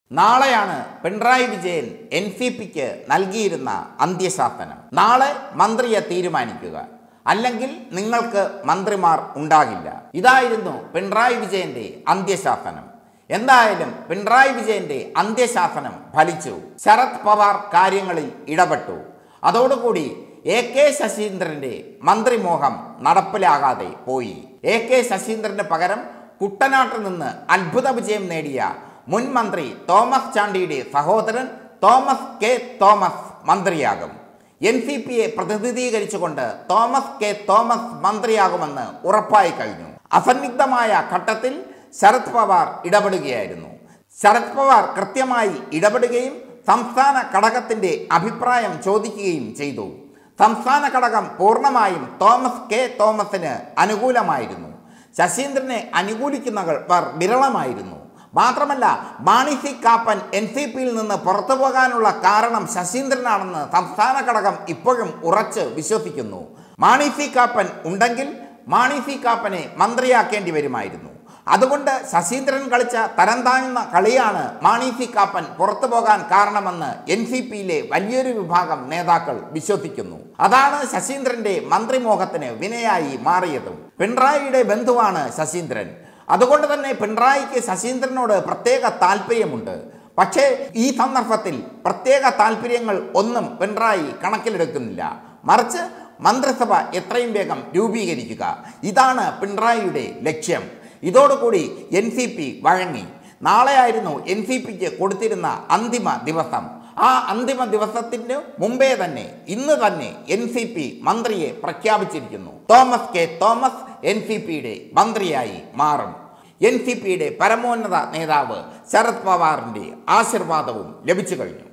നാളെയാണ് Pinarayi Vijayan N C പിക്ക് നൽകിയിരുന്ന അന്ത്യശാസനം നാളെ മന്ത്രിയെ തീരുമാനിക്കുക അല്ലെങ്കിൽ നിങ്ങൾക്ക് മന്ത്രിമാർ ഉണ്ടാകില്ല ഇതായിരുന്നു പിണറായി വിജയന്റെ അന്ത്യശാസനം എന്തായാലും പിണറായി വിജയന്റെ അന്ത്യശാസനം ഫലിച്ചു ശരത് പവാർ കാര്യങ്ങളിൽ ഇടപെട്ടു അതോടുകൂടി എ കെ ശശീന്ദ്രന്റെ മന്ത്രിമോഹം നടപ്പിലാകാതെ പോയി എ കെ ശശീന്ദ്രന് പകരം കുട്ടനാട്ടിൽ നിന്ന് അത്ഭുത വിജയം നേടിയ മുൻ മന്ത്രി തോമസ് ചാണ്ടിയുടെ സഹോദരൻ തോമസ് കെ തോമസ് മന്ത്രിയാകും എൻ സി പിയെ പ്രതിനിധീകരിച്ചുകൊണ്ട് തോമസ് കെ തോമസ് മന്ത്രിയാകുമെന്ന് ഉറപ്പായി കഴിഞ്ഞു അസന്നിഗ്ധമായ ഘട്ടത്തിൽ ശരത് പവാർ ഇടപെടുകയായിരുന്നു ശരത് പവാർ കൃത്യമായി ഇടപെടുകയും സംസ്ഥാന ഘടകത്തിന്റെ അഭിപ്രായം ചോദിക്കുകയും ചെയ്തു സംസ്ഥാന ഘടകം പൂർണ്ണമായും തോമസ് കെ തോമസിന് അനുകൂലമായിരുന്നു ശശീന്ദ്രനെ അനുകൂലിക്കുന്നവർ വിരളമായിരുന്നു മാത്രമല്ല Mani C Kappan N C പിയിൽ നിന്ന് പുറത്തു പോകാനുള്ള കാരണം ശശീന്ദ്രനാണെന്ന് സംസ്ഥാന ഘടകം ഇപ്പോഴും ഉറച്ച് വിശ്വസിക്കുന്നു മാണി സി കാപ്പൻ ഉണ്ടെങ്കിൽ മാണി സി കാപ്പനെ മന്ത്രിയാക്കേണ്ടി വരുമായിരുന്നു അതുകൊണ്ട് ശശീന്ദ്രൻ കളിച്ച തരം താഴ്ന്ന കളിയാണ് മാണി സി കാപ്പൻ പുറത്തു പോകാൻ കാരണമെന്ന് എൻ സി പിയിലെ വലിയൊരു വിഭാഗം നേതാക്കൾ വിശ്വസിക്കുന്നു അതാണ് ശശീന്ദ്രന്റെ മന്ത്രിമോഹത്തിന് വിനയായി മാറിയതും പിണറായിയുടെ ബന്ധുവാണ് ശശീന്ദ്രൻ അതുകൊണ്ട് തന്നെ പിണറായിക്ക് ശശീന്ദ്രനോട് പ്രത്യേക താല്പര്യമുണ്ട് പക്ഷേ ഈ സന്ദർഭത്തിൽ പ്രത്യേക താല്പര്യങ്ങൾ ഒന്നും പിണറായി കണക്കിലെടുക്കുന്നില്ല മറിച്ച് മന്ത്രിസഭ എത്രയും വേഗം രൂപീകരിക്കുക ഇതാണ് പിണറായിയുടെ ലക്ഷ്യം ഇതോടുകൂടി എൻ സി പി വഴങ്ങി നാളെയായിരുന്നു എൻ സി പിക്ക് കൊടുത്തിരുന്ന അന്തിമ ദിവസം ആ അന്തിമ ദിവസത്തിന് മുമ്പേ തന്നെ ഇന്ന് തന്നെ എൻ സി പി മന്ത്രിയെ പ്രഖ്യാപിച്ചിരിക്കുന്നു Thomas K Thomas N C പിയുടെ മന്ത്രിയായി മാറും എൻ സി പിയുടെ പരമോന്നത നേതാവ് ശരത് പവാറിന്റെ ആശീർവാദവും ലഭിച്ചു കഴിഞ്ഞു